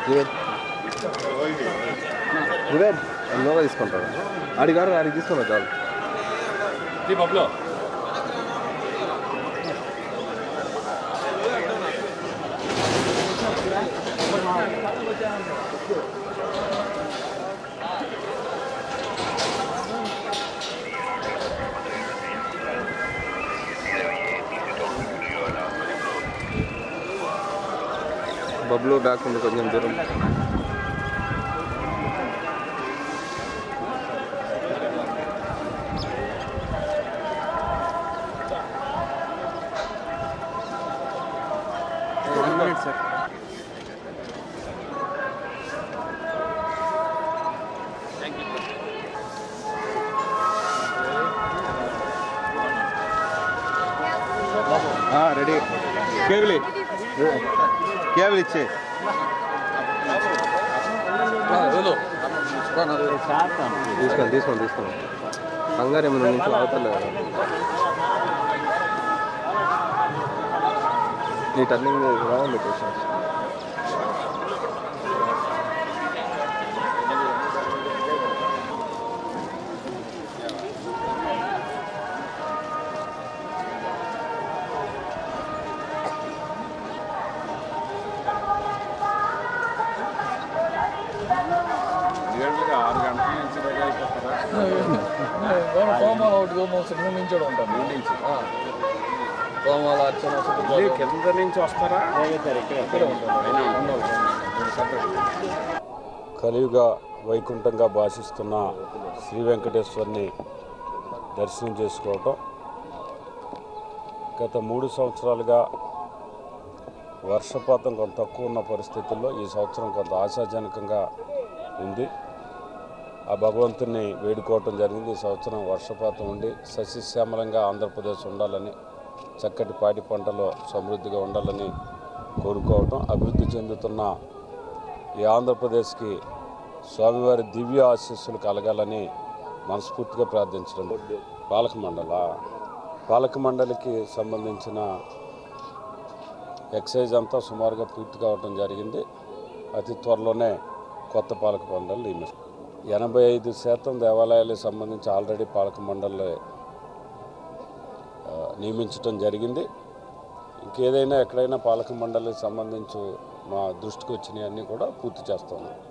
వివేక్ వివేక్ ఎన్నోగా తీసుకుంటాడు ఆడి గారు ఆడికి తీసుకున్నా చాలు బబ్లో బబ్లు బ్యాక్ ఉంది కొంచెం దూరం one minute sir ready cable cable ఇచ్చే తీసుకోండి తీసుకోండి తీసుకోండి కంగారు ఏమైనా నుంచి అవతలేదు నీ టర్నింగ్ రావాలి పెట్టేసి గంటలుగా ఆరు గంటల నుంచి రెడీ అయిపోతారా కోమాల ఒకటి దూరం నించోడు ఉంటాను నుంచి కోమాల అర్చన మళ్ళీ కింద నుంచి వస్తారా కలియుగ వైకుంఠంగా భాషిస్తున్న శ్రీ వెంకటేశ్వరుని దర్శనం చేసుకోవటం గత మూడు సంవత్సరాలుగా వర్షపాతం కొంత తక్కువ ఉన్న పరిస్థితుల్లో ఈ సంవత్సరం కొంత ఆశాజనకంగా ఉంది ఆ భగవంతుని వేడుకోవటం జరిగింది ఈ సంవత్సరం వర్షపాతం ఉండి సస్యశ్యామలంగా ఆంధ్రప్రదేశ్ ఉండాలని చక్కటి పాడి పంటలో సమృద్ధిగా ఉండాలని కోరుకోవటం అభివృద్ధి చెందుతున్న ఈ ఆంధ్రప్రదేశ్కి స్వామివారి దివ్య ఆశీస్సులు కలగాలని మనస్ఫూర్తిగా ప్రార్థించడం పాలక మండల పాలక మండలికి సంబంధించిన ఎక్సైజ్ అంతా సుమారుగా పూర్తి కావటం జరిగింది అతి త్వరలోనే కొత్త పాలక మండలి నియమిస్తారు ఎనభై ఐదు శాతం దేవాలయాలకు సంబంధించి ఆల్రెడీ పాలక మండలి ఆ, నియమించడం జరిగింది ఇంకేదైనా ఎక్కడైనా పాలక మండలికి సంబంధించి మా దృష్టికి వచ్చినవన్నీ కూడా పూర్తి చేస్తాము